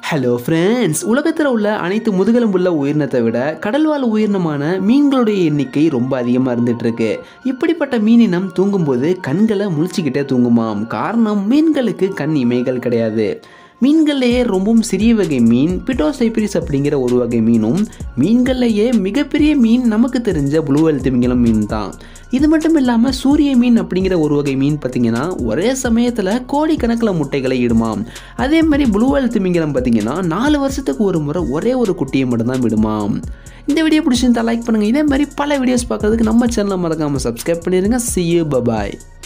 hello friends உலகத்தில் உள்ள அனைத்து முதுகெலும்புள்ள உயிரினத்தை விட கடல்வாழ் உயிரினமான மீன்களுடைய எண்ணிக்கை ரொம்ப அதிகமாக இருந்துட்டு இருக்கு இப்படிப்பட்ட மீனினம் தூங்கும்போது கண்களை முழிச்சுக்கிட்டே தூங்குமாம் காரணம் மீன்களுக்கு கண் இமைகள் கிடையாது மீன்கள்லேயே ரொம்பவும் சிறிய வகை மீன் பிட்டோசைப்ரிஸ் அப்படிங்கிற ஒரு வகை மீனும் மீன்கள்லேயே மிகப்பெரிய மீன் நமக்கு தெரிஞ்ச ப்ளூவெல் திமிங்கலம் மீன் தான் இது மட்டும் இல்லாமல் சூரிய மீன் அப்படிங்கிற ஒரு வகை மீன் பார்த்தீங்கன்னா ஒரே சமயத்தில் கோடிக்கணக்கில் முட்டைகளை இடுமாம் அதே மாதிரி ப்ளூவெல் திமிங்கலம் பார்த்தீங்கன்னா நாலு வருஷத்துக்கு ஒரு முறை ஒரே ஒரு குட்டியை மட்டும்தான் விடுமாம் இந்த வீடியோ பிடிச்சிருந்தா லைக் பண்ணுங்கள் இதே மாதிரி பல வீடியோஸ் பார்க்கறதுக்கு நம்ம சேனலை மறக்காமல் சப்ஸ்கிரைப் பண்ணிடுங்க see you bye bye